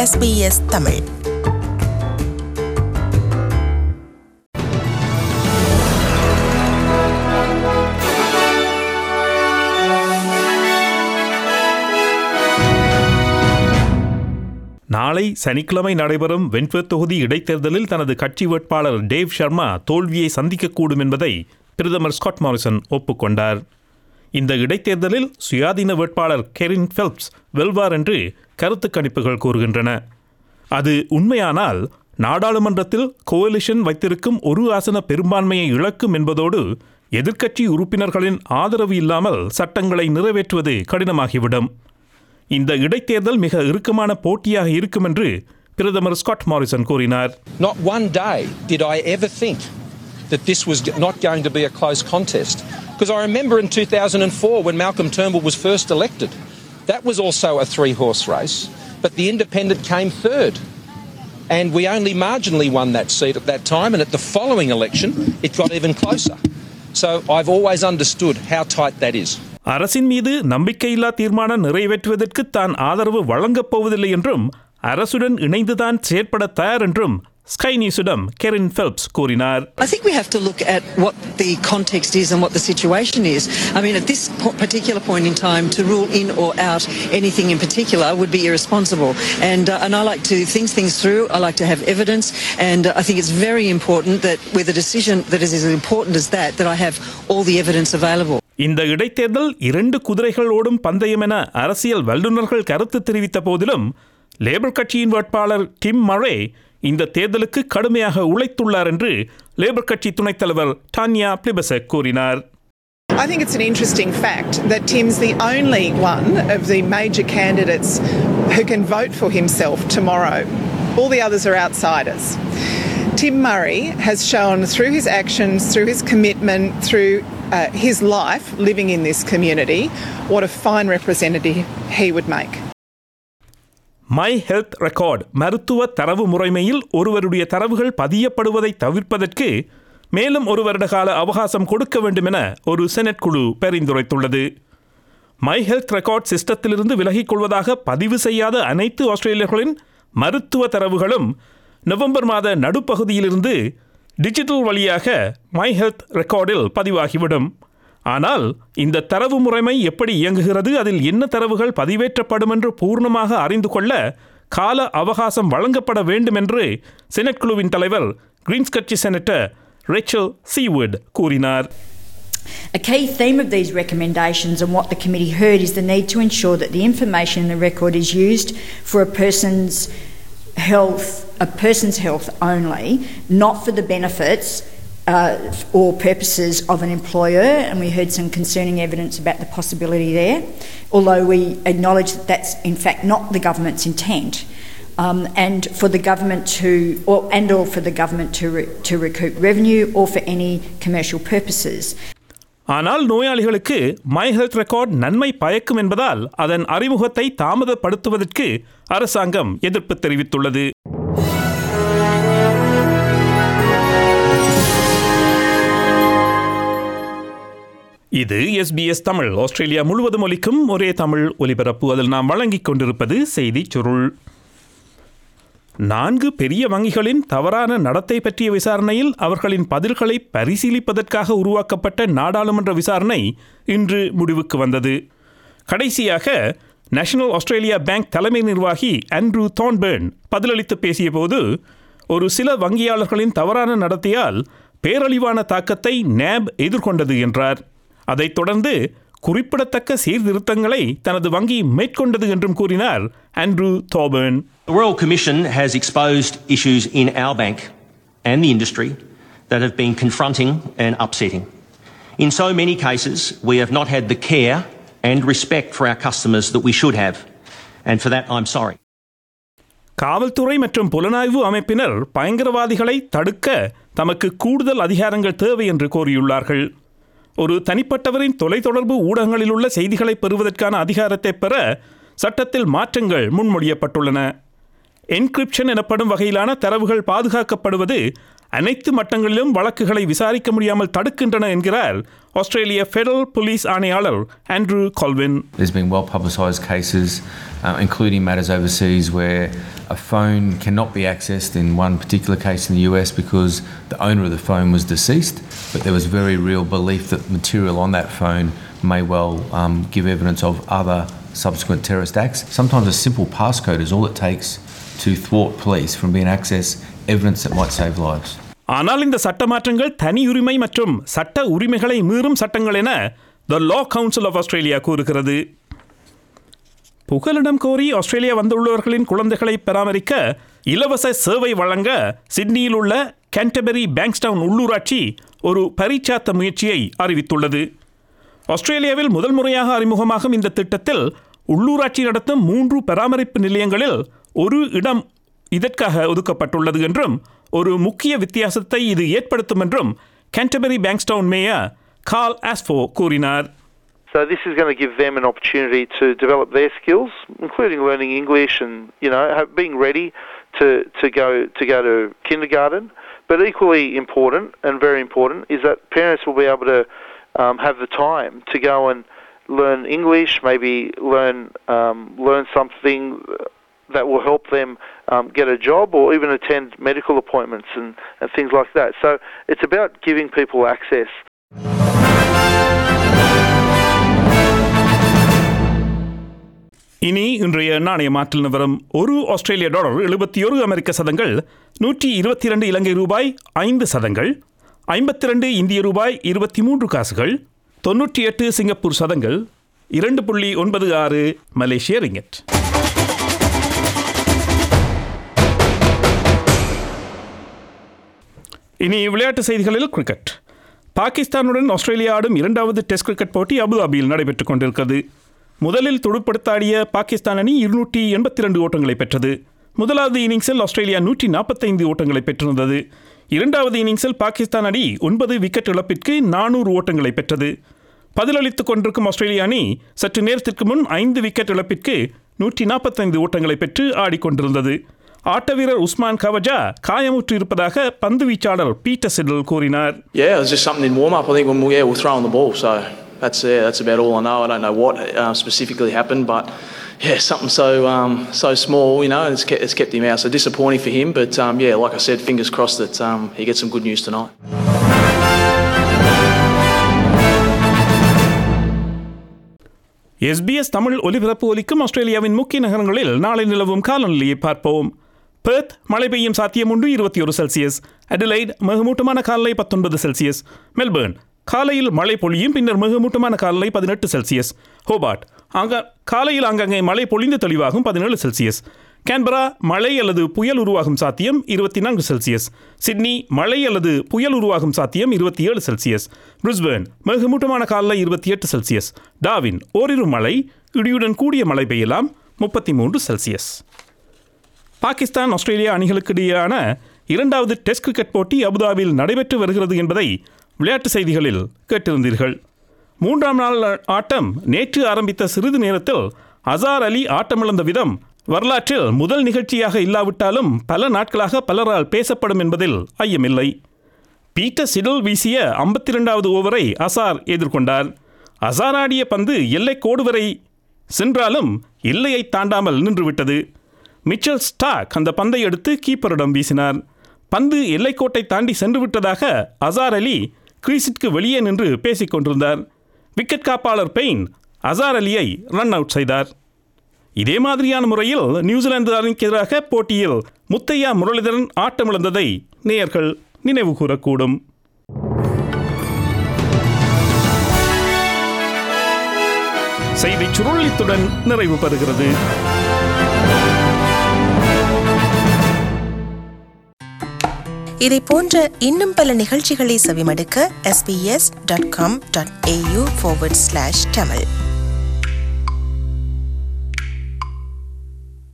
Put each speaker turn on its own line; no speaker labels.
SBS Tamil
நாளை சனிக்கிழமை நடைபெறும் வென்ட்வர்த் தொகுதி இடைத்தேர்தலில் தனது கட்சி வேட்பாளர் டேவ் சர்மா தோல்வியை சந்திக்கக்கூடும் என்பதை பிரதமர் ஸ்காட் மாரிசன் ஒப்புக்கொண்டார் இந்த இடைத்தேர்தலில் சுயாதீன வேட்பாளர் கெரின் ஃபெல்ப்ஸ் வெல்வார் என்று கருத்து கணிப்புகள் கூறுகின்றன அது உண்மையானால் நாடாளுமன்றத்தில் கோலிஷன் வைத்திருக்கும் ஒரு ஆசன பெரும்பான்மையை இழக்கும் என்பதோடு எதிர்க்கட்சி உறுப்பினர்களின் ஆதரவு இல்லாமல் சட்டங்களை நிறைவேற்றுவது கடினமாகிவிடும் இந்த இடைத்தேர்தல் மிக இறுக்கமான போட்டியாக இருக்கும் என்று பிரதமர் ஸ்காட் மாரிசன் கூறினார்
Not one day did I ever think that this was g- not going to be a close contest. Because I remember in 2004 when Malcolm Turnbull was first elected, that was also a three horse race, but the independent came third. And we only marginally won that seat at that time, and at the following election, it got even closer. So I've always understood how tight that is.
அரசின் மீது நம்பிக்கையில்லா தீர்மானம் நிறைவேற்றுவதற்கு தான் ஆதரவு வழங்கப் போவதில்லை என்றும் அரசுடன் இணைந்துதான் செயற்பட தயார் என்றும் ஸ்கை நியூஸிடம் கெரின் ஃபெல்ப்ஸ் கூறினார்
I think we have to look at what the context is and what the situation is. I mean, at this po- particular point in time, to rule in or out anything in particular would be irresponsible. And, uh, and I like to think things through. I like to have evidence. And uh, I think it's very important that with a decision that is as important as that, that I have all the evidence available.
இந்த இடைத்தேர்தல் இரண்டு குதிரைகள் ஓடும் பந்தயம் என அரசியல் வல்லுநர்கள் கருத்து தெரிவித்த போதிலும் லேபர் கட்சியின் வேட்பாளர் டிம் மரே இந்த தேர்தலுக்கு கடுமையாக உழைத்துள்ளார் என்று லேபர் கட்சி துணைத் தலைவர் டான்யா பிளிபசக் கூறினார்
I think it's an interesting fact that Tim's the only one of the major candidates who can vote for himself tomorrow. All the others are outsiders. Tim Murray has shown through his actions, through his commitment, through uh, his life living in this community, what a fine representative he would make.
My health record மருத்துவ தரவு முறைமையில் ஒருவருடைய தரவுகள் பதியப்படுவதை தவிர்ப்பதற்கு மேலும் ஒரு வருட கால அவகாசம் கொடுக்க வேண்டும் என ஒரு செனட் குழு பரிந்துரைத்துள்ளது மை ஹெல்த் ரெக்கார்ட் சிஸ்டத்திலிருந்து விலகிக் கொள்வதாக பதிவு செய்யாத அனைத்து ஆஸ்திரேலியர்களின் மருத்துவ தரவுகளும் நவம்பர் மாத நடுப்பகுதியிலிருந்து டிஜிட்டல் வழியாக மை ஹெல்த் ரெக்கார்டில் பதிவாகிவிடும் ஆனால் இந்த தரவு முறைமை எப்படி இயங்குகிறது அதில் என்ன தரவுகள் பதிவேற்றப்படும் என்று பூர்ணமாக அறிந்து கொள்ள கால அவகாசம் வழங்கப்பட வேண்டும் என்று செனட் குழுவின் தலைவர் கிரீன்ஸ் கட்சி செனட்டர் ரேச்சல் சீவுட் கூறினார்
A key theme of these recommendations and what the committee heard is the need to ensure that the information in the record is used for a person's health, a person's health only, not for the benefits uh, or purposes of an employer. And we heard some concerning evidence about the possibility there, although we acknowledge that that's in fact not the government's intent. Um, and for the government to, or and or for the government to re, to recoup revenue, or for any commercial purposes.
ஆனால் நோயாளிகளுக்கு my health record நன்மை பயக்கும் என்பதால் அதன் அறிமுகத்தை தாமதப்படுத்துவதற்கு அரசாங்கம் எதிர்ப்பு தெரிவித்துள்ளது இது எஸ்பிஎஸ் தமிழ் ஆஸ்திரேலியா முழுவதும் ஒலிக்கும் ஒரே தமிழ் ஒலிபரப்பு அதில் நாம் வழங்கிக் கொண்டிருப்பது செய்திச் சுருள் நான்கு பெரிய வங்கிகளின் தவறான நடத்தை பற்றிய விசாரணையில் அவர்களின் பதில்களை பரிசீலிப்பதற்காக உருவாக்கப்பட்ட நாடாளுமன்ற விசாரணை இன்று முடிவுக்கு வந்தது கடைசியாக நேஷனல் ஆஸ்திரேலியா பேங்க் தலைமை நிர்வாகி ஆண்ட்ரூ தான்பேர்ன் பதிலளித்து பேசியபோது ஒரு சில வங்கியாளர்களின் தவறான நடத்தையால் பேரழிவான தாக்கத்தை நேப் எதிர்கொண்டது என்றார் அதைத் தொடர்ந்து குறிப்பிடத்தக்க சீர்திருத்தங்களை தனது வங்கி மேற்கொண்டது என்றும் கூறினார் Andrew Thorburn
The Royal Commission has exposed issues in our bank and the industry that have been confronting and upsetting. In so many cases, we have not had the care and respect for our customers that we should have. And for that, I'm sorry.
காவல்துறை மற்றும் புலனாய்வு அமைப்பினர் பயங்கரவாதிகளை தடுக்க தமக்கு கூடுதல் அதிகாரங்கள் தேவை என்று கோரியுள்ளார்கள் ஒரு தனிப்பட்டவரின் தொலைத்தொடர்பு ஊடகங்களில் உள்ள செய்திகளை பெறுவதற்கான அதிகாரத்தை பெற சட்டத்தில் மாற்றங்கள் முன்மொழியப்பட்டுள்ளன என்கிரிப்ஷன் எனப்படும் வகையிலான தரவுகள் பாதுகாக்கப்படுவது அனைத்து மட்டங்களிலும் வழக்குகளை விசாரிக்க முடியாமல் தடுக்கின்றன என்கிறார் ஆஸ்திரேலிய ஃபெடரல் போலீஸ் ஆணையாளர் Andrew Colvin
There's been well publicised cases, uh, including matters overseas, where
a phone cannot be accessed in one particular case in the US because the owner of the phone was deceased, but there was very real belief that material on that phone may well um, give evidence of other subsequent terrorist acts. Sometimes a simple passcode is all it takes to thwart police from being access evidence that might save lives.
ஆனால் இந்த சட்ட மாற்றங்கள் தனி உரிமை மற்றும் சட்ட உரிமைகளை மீறும் சட்டங்கள் என the law council of Australia கூறுகிறது புகலிடம் கோரி ஆஸ்திரேலியா வந்துள்ளவர்களின் குழந்தைகளை பராமரிக்க இலவச சேவை வழங்க சிட்னியில் உள்ள கேன்டபெரி பேங்க்ஸ்டவுன் உள்ளூராட்சி ஒரு பரீட்சாத்த முயற்சியை அறிவித்துள்ளது ஆஸ்திரேலியாவில் முதல் முறையாக அறிமுகமாகும் இந்த திட்டத்தில் உள்ளூராட்சி நடத்தும் மூன்று பராமரிப்பு நிலையங்களில் ஒரு இடம் இதற்காக ஒதுக்கப்பட்டுள்ளது என்றும் ஒரு முக்கிய வித்தியாசத்தை இது ஏற்படுத்தும் என்றும் கேன்டபெரி பேங்க்ஸ்டவுன் மேயர் கால் ஆஸ்போ கூறினார்
So this is going to give them an opportunity to develop their skills, including learning English and you know have, being ready to, to go to go to kindergarten. But equally important and very important is that parents will be able to um, have the time to go and learn English, maybe learn um, learn something that will help them um, get a job or even attend medical appointments and, and things like that. So it's about giving people access.
இனி இன்றைய நாணய மாற்றில் நிலவரம் ஒரு ஆஸ்திரேலிய dollar எழுபத்தி ஒரு அமெரிக்க சதங்கள் நூற்றி இருபத்தி இரண்டு இலங்கை ரூபாய் ஐந்து சதங்கள் ஐம்பத்தி ரெண்டு இந்திய ரூபாய் இருபத்தி மூன்று காசுகள் தொன்னூற்றி எட்டு சிங்கப்பூர் சதங்கள் இரண்டு புள்ளி ஒன்பது ஆறு மலேசிய ரிங்கெட் இனி விளையாட்டு செய்திகளில் கிரிக்கெட் பாகிஸ்தானுடன் ஆஸ்திரேலியா ஆடும் இரண்டாவது டெஸ்ட் கிரிக்கெட் போட்டி அபுதாபியில் நடைபெற்றுக் கொண்டிருக்கிறது முதலில் துடுப்படுத்தாடிய பாகிஸ்தான் அணி இருநூற்றி எண்பத்தி ரெண்டு ஓட்டங்களை பெற்றது முதலாவது இன்னிங்ஸில் ஆஸ்திரேலியா நூற்றி நாற்பத்தைந்து ஓட்டங்களை பெற்றிருந்தது இரண்டாவது இன்னிங்ஸில் பாகிஸ்தான் அணி ஒன்பது விக்கெட் இழப்பிற்கு நானூறு ஓட்டங்களை பெற்றது பதிலளித்துக் கொண்டிருக்கும் ஆஸ்திரேலிய அணி சற்று நேரத்திற்கு முன் ஐந்து விக்கெட் இழப்பிற்கு நூற்றி நாற்பத்தைந்து ஓட்டங்களை பெற்று ஆடிக்கொண்டிருந்தது ஆட்ட வீரர் உஸ்மான் கவஜா காயமுற்று இருப்பதாக பந்து வீச்சாளர் பீட்டர் சிடல் கூறினார்
Yeah, it was just something in warm up. I think when we, yeah, we're throwing the ball, so that's yeah, that's about all I know. I don't know what uh, specifically happened, but yeah, something so um, so small, you know, and it's kept, it's kept him out. So disappointing for him, but um, yeah, like I said, fingers crossed that um, he gets some good news tonight.
SBS Tamil ஒலிபரப்பு ஒலிக்கும் ஆஸ்திரேலியாவின் முக்கிய நகரங்களில் நாளை நிலவும் காலநிலையை பார்ப்போம் Perth மழை பெய்யும் சாத்தியம் உண்டு இருபத்தி ஒரு செல்சியஸ் அடிலைட் மிகமூட்டமான காலநிலை பத்தொன்பது செல்சியஸ் மெல்பர்ன் காலையில் மழை பொழியும் பின்னர் மிகமூட்டமான காலநிலை பதினெட்டு செல்சியஸ் ஹோபார்ட் ஆங்க காலையில் ஆங்காங்கே மழை பொழிந்து தெளிவாகும் பதினேழு செல்சியஸ் கேன்பரா மழை அல்லது புயல் உருவாகும் சாத்தியம் இருபத்தி நான்கு செல்சியஸ் சிட்னி மழை அல்லது புயல் உருவாகும் சாத்தியம் இருபத்தி ஏழு செல்சியஸ் பிரிஸ்பேர்ன் மிகமூட்டமான காலநிலை இருபத்தி எட்டு செல்சியஸ் டாவின் ஓரிரு மழை இடியுடன் கூடிய மழை பெய்யலாம் முப்பத்தி மூன்று செல்சியஸ் பாகிஸ்தான் ஆஸ்திரேலியா அணிகளுக்கு இடையேயான இரண்டாவது டெஸ்ட் கிரிக்கெட் போட்டி அபுதாபியில் நடைபெற்று வருகிறது என்பதை விளையாட்டு செய்திகளில் கேட்டிருந்தீர்கள் மூன்றாம் நாள் ஆட்டம் நேற்று ஆரம்பித்த சிறிது நேரத்தில் அசார் அலி ஆட்டமிழந்த விதம் வரலாற்றில் முதல் நிகழ்ச்சியாக இல்லாவிட்டாலும் பல நாட்களாக பலரால் பேசப்படும் என்பதில் ஐயமில்லை பீட்டர் சிடல் வீசிய ஐம்பத்தி இரண்டாவது ஓவரை அசார் எதிர்கொண்டார் அசார் ஆடிய பந்து எல்லை கோடு வரை சென்றாலும் எல்லையை தாண்டாமல் நின்றுவிட்டது மிச்சல் ஸ்டாக் அந்த பந்தை எடுத்து கீப்பரிடம் வீசினார் பந்து எல்லைக்கோட்டை தாண்டி சென்று விட்டதாக அசார் அலி கிரீஸிற்கு வெளியே நின்று பேசிக் கொண்டிருந்தார் விக்கெட் காப்பாளர் பெயின் அசார் அலியை ரன் அவுட் செய்தார் இதே மாதிரியான முறையில் நியூசிலாந்து அணிக்கு எதிராக போட்டியில் முத்தையா முரளிதரன் ஆட்டமிழந்ததை நேயர்கள் நினைவு கூறக்கூடும் செய்தி சுருளித்துடன் நிறைவு பெறுகிறது
இதை போன்ற இன்னும் பல நிகழ்ச்சிகளை செவிமடுக்க sbs.com.au forward slash tamil